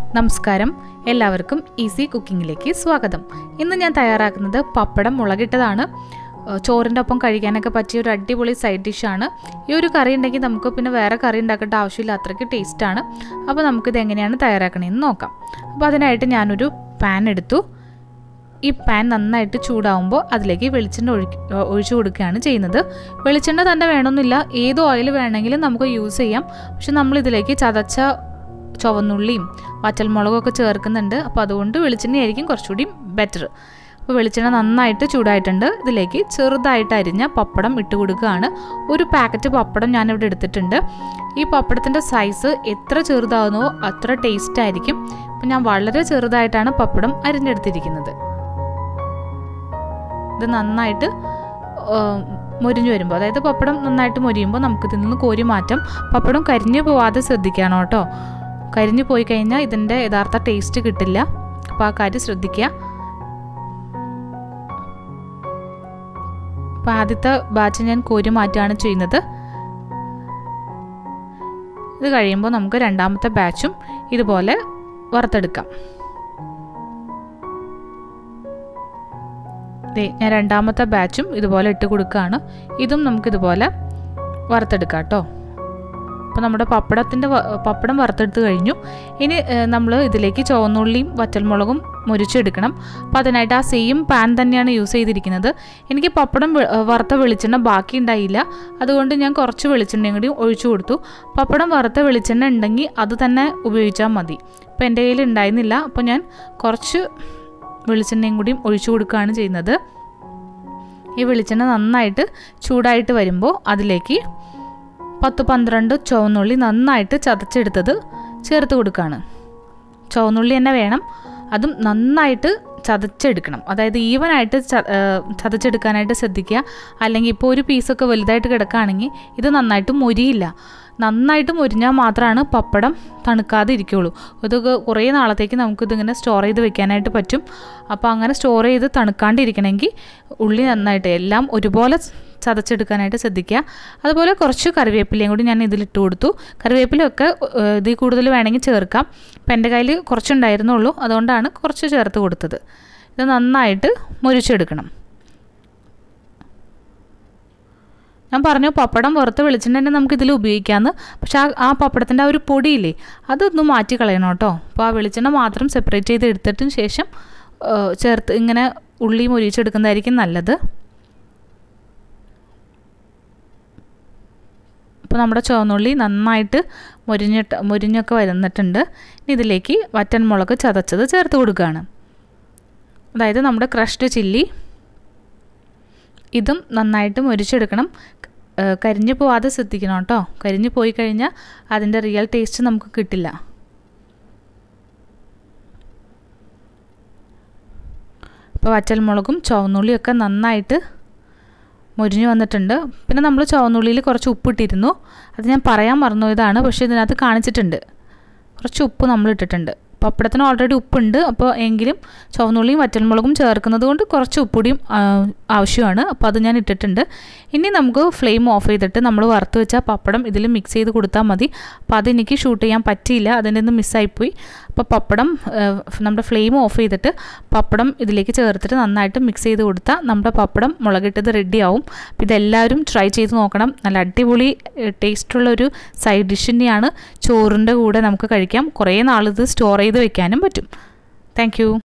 നമസ്കാരം എല്ലാവർക്കും ഈസി കുക്കിങ്ങിലേക്ക് സ്വാഗതം ഇന്ന് ഞാൻ തയ്യാറാക്കുന്നത് പപ്പടം മുളകിട്ടതാണ് ഏഹ് ചോറിൻ്റെ ഒപ്പം കഴിക്കാനൊക്കെ പറ്റിയ ഒരു അടിപൊളി സൈഡ് ഡിഷാണ് ഈ ഒരു കറി ഉണ്ടെങ്കിൽ നമുക്ക് പിന്നെ വേറെ കറി ഉണ്ടാക്കേണ്ട ആവശ്യമില്ല അത്രയ്ക്ക് ടേസ്റ്റാണ് അപ്പോൾ നമുക്കിത് എങ്ങനെയാണ് തയ്യാറാക്കണമെന്ന് നോക്കാം അപ്പോൾ അതിനായിട്ട് ഞാനൊരു പാൻ എടുത്തു ഈ പാൻ നന്നായിട്ട് ചൂടാവുമ്പോൾ അതിലേക്ക് വെളിച്ചെണ്ണ ഒഴി ഒഴിച്ചു കൊടുക്കുകയാണ് ചെയ്യുന്നത് വെളിച്ചെണ്ണ തന്നെ വേണമെന്നില്ല ഏത് ഓയിൽ വേണമെങ്കിലും നമുക്ക് യൂസ് ചെയ്യാം പക്ഷെ നമ്മൾ ഇതിലേക്ക് ചതച്ച ചുവന്നുള്ളിയും വറ്റൽമുളകൊക്കെ ചേർക്കുന്നുണ്ട് അപ്പോൾ അതുകൊണ്ട് വെളിച്ചെണ്ണയായിരിക്കും കുറച്ചുകൂടി ബെറ്റർ അപ്പോൾ വെളിച്ചെണ്ണ നന്നായിട്ട് ചൂടായിട്ടുണ്ട് ഇതിലേക്ക് ചെറുതായിട്ട് അരിഞ്ഞ പപ്പടം ഇട്ട് കൊടുക്കുകയാണ് ഒരു പാക്കറ്റ് പപ്പടം ഞാനിവിടെ എടുത്തിട്ടുണ്ട് ഈ പപ്പടത്തിൻ്റെ സൈസ് എത്ര ചെറുതാവുന്നോ അത്ര ടേസ്റ്റ് ആയിരിക്കും അപ്പം ഞാൻ വളരെ ചെറുതായിട്ടാണ് പപ്പടം അരിഞ്ഞെടുത്തിരിക്കുന്നത് ഇത് നന്നായിട്ട് മൊരിഞ്ഞു വരുമ്പോൾ അതായത് പപ്പടം നന്നായിട്ട് മൊരിയുമ്പോൾ നമുക്ക് ഇതിൽ നിന്ന് കോരി മാറ്റാം പപ്പടം കരിഞ്ഞു പോവാതെ ശ്രദ്ധിക്കണം കേട്ടോ കരിഞ്ഞു പോയി കഴിഞ്ഞാൽ ഇതിൻ്റെ യഥാർത്ഥ ടേസ്റ്റ് കിട്ടില്ല അപ്പോൾ ആ കാര്യം ശ്രദ്ധിക്കുക അപ്പോൾ ആദ്യത്തെ ബാച്ച് ഞാൻ കോരി മാറ്റുകയാണ് ചെയ്യുന്നത് ഇത് കഴിയുമ്പോൾ നമുക്ക് രണ്ടാമത്തെ ബാച്ചും ഇതുപോലെ വറുത്തെടുക്കാം ദേ ഞാൻ രണ്ടാമത്തെ ബാച്ചും ഇതുപോലെ ഇട്ട് കൊടുക്കുകയാണ് ഇതും നമുക്കിതുപോലെ വറുത്തെടുക്കാം കേട്ടോ അപ്പോൾ നമ്മുടെ പപ്പടത്തിൻ്റെ പപ്പടം വറുത്തെടുത്ത് കഴിഞ്ഞു ഇനി നമ്മൾ ഇതിലേക്ക് ചുവന്നുള്ളിയും വറ്റൽമുളകും മുരിച്ചെടുക്കണം അപ്പോൾ അതിനായിട്ട് ആ സെയിം പാൻ തന്നെയാണ് യൂസ് ചെയ്തിരിക്കുന്നത് എനിക്ക് പപ്പടം വറുത്ത വെളിച്ചെണ്ണ ബാക്കി ഉണ്ടായില്ല അതുകൊണ്ട് ഞാൻ കുറച്ച് വെളിച്ചെണ്ണയും കൂടി ഒഴിച്ചു കൊടുത്തു പപ്പടം വറുത്ത വെളിച്ചെണ്ണ ഉണ്ടെങ്കിൽ അത് തന്നെ ഉപയോഗിച്ചാൽ മതി അപ്പോൾ എൻ്റെ കയ്യിൽ ഉണ്ടായിരുന്നില്ല അപ്പോൾ ഞാൻ കുറച്ച് വെളിച്ചെണ്ണയും കൂടിയും ഒഴിച്ചു കൊടുക്കുകയാണ് ചെയ്യുന്നത് ഈ വെളിച്ചെണ്ണ നന്നായിട്ട് ചൂടായിട്ട് വരുമ്പോൾ അതിലേക്ക് പത്ത് പന്ത്രണ്ട് ചുവന്നുള്ളി നന്നായിട്ട് ചതച്ചെടുത്തത് ചേർത്ത് കൊടുക്കുകയാണ് ചുവന്നുള്ളി തന്നെ വേണം അതും നന്നായിട്ട് ചതച്ചെടുക്കണം അതായത് ഈവനായിട്ട് ചതച്ചെടുക്കാനായിട്ട് ശ്രദ്ധിക്കുക അല്ലെങ്കിൽ ഇപ്പോൾ ഒരു പീസൊക്കെ വലുതായിട്ട് കിടക്കുകയാണെങ്കിൽ ഇത് നന്നായിട്ട് മൊരിയില്ല നന്നായിട്ട് മുരിഞ്ഞാൽ മാത്രമാണ് പപ്പടം തണുക്കാതെ ഇരിക്കുള്ളൂ ഇതൊക്കെ കുറേ നാളത്തേക്ക് നമുക്കിതിങ്ങനെ സ്റ്റോർ ചെയ്ത് വെക്കാനായിട്ട് പറ്റും അപ്പോൾ അങ്ങനെ സ്റ്റോർ ചെയ്ത് തണുക്കാണ്ടിരിക്കണമെങ്കിൽ ഉള്ളി നന്നായിട്ട് എല്ലാം ഒരുപോലെ ചതച്ചെടുക്കാനായിട്ട് ശ്രദ്ധിക്കുക അതുപോലെ കുറച്ച് കറിവേപ്പിലയും കൂടി ഞാൻ ഇതിലിട്ട് കൊടുത്തു കറിവേപ്പിലയൊക്കെ ഇതിൽ കൂടുതൽ വേണമെങ്കിൽ ചേർക്കാം അപ്പം എൻ്റെ കയ്യിൽ കുറച്ചുണ്ടായിരുന്നുള്ളൂ അതുകൊണ്ടാണ് കുറച്ച് ചേർത്ത് കൊടുത്തത് ഇത് നന്നായിട്ട് മുരിച്ചെടുക്കണം ഞാൻ പറഞ്ഞു പപ്പടം വറുത്ത് വെളിച്ചെണ്ണ തന്നെ നമുക്ക് ഇതിൽ ഉപയോഗിക്കാമെന്ന് പക്ഷേ ആ ആ പപ്പടത്തിൻ്റെ ആ ഒരു പൊടിയില്ലേ അതൊന്ന് മാറ്റി കളയണം കേട്ടോ അപ്പോൾ ആ വെളിച്ചെണ്ണ മാത്രം സെപ്പറേറ്റ് ചെയ്ത് എടുത്തിട്ടും ശേഷം ചേർത്ത് ഇങ്ങനെ ഉള്ളി മുരിച്ചെടുക്കുന്നതായിരിക്കും നല്ലത് അപ്പോൾ നമ്മുടെ ചുവന്നുള്ളി നന്നായിട്ട് മുരിഞ്ഞിട്ട് മുരിഞ്ഞൊക്കെ വരുന്നിട്ടുണ്ട് ഇതിലേക്ക് വറ്റൻമുളക് ചതച്ചത് ചേർത്ത് കൊടുക്കുകയാണ് അതായത് നമ്മുടെ ക്രഷ്ഡ് ചില്ലി ഇതും നന്നായിട്ട് മുരിച്ചെടുക്കണം കരിഞ്ഞു പോവാതെ ശ്രദ്ധിക്കണം കേട്ടോ കരിഞ്ഞു പോയി കഴിഞ്ഞാൽ അതിൻ്റെ റിയൽ ടേസ്റ്റ് നമുക്ക് കിട്ടില്ല അപ്പോൾ വറ്റൽമുളകും ചുവന്നുള്ളിയൊക്കെ നന്നായിട്ട് മുരിഞ്ഞു വന്നിട്ടുണ്ട് പിന്നെ നമ്മൾ ചുവന്നുള്ളിയിൽ കുറച്ച് ഉപ്പിട്ടിരുന്നു അത് ഞാൻ പറയാൻ മറന്നുപോയതാണ് പക്ഷേ ഇതിനകത്ത് കാണിച്ചിട്ടുണ്ട് കുറച്ച് ഉപ്പ് നമ്മൾ ഇട്ടിട്ടുണ്ട് പപ്പടത്തിന് ഓൾറെഡി ഉപ്പുണ്ട് അപ്പോൾ എങ്കിലും ചുവന്നുള്ളിയും വറ്റൽമുളകും ചേർക്കുന്നത് കൊണ്ട് കുറച്ച് ഉപ്പുടിയും ആവശ്യമാണ് അപ്പോൾ അത് ഞാൻ ഇട്ടിട്ടുണ്ട് ഇനി നമുക്ക് ഫ്ലെയിം ഓഫ് ചെയ്തിട്ട് നമ്മൾ വറുത്ത് വെച്ച പപ്പടം ഇതിൽ മിക്സ് ചെയ്ത് കൊടുത്താൽ മതി അപ്പോൾ അതെനിക്ക് ഷൂട്ട് ചെയ്യാൻ പറ്റിയില്ല അതിൻ്റെ നിന്ന് മിസ്സായിപ്പോയി അപ്പോൾ പപ്പടം നമ്മുടെ ഫ്ലെയിം ഓഫ് ചെയ്തിട്ട് പപ്പടം ഇതിലേക്ക് ചേർത്തിട്ട് നന്നായിട്ട് മിക്സ് ചെയ്ത് കൊടുത്താൽ നമ്മുടെ പപ്പടം മുളകിട്ടത് റെഡിയാവും അപ്പോൾ ഇതെല്ലാവരും ട്രൈ ചെയ്ത് നോക്കണം നല്ല അടിപൊളി ടേസ്റ്റുള്ള ഒരു സൈഡ് ഡിഷ് തന്നെയാണ് ചോറിൻ്റെ കൂടെ നമുക്ക് കഴിക്കാം കുറേ നാളിത് സ്റ്റോർ ചെയ്ത് വെക്കാനും പറ്റും താങ്ക്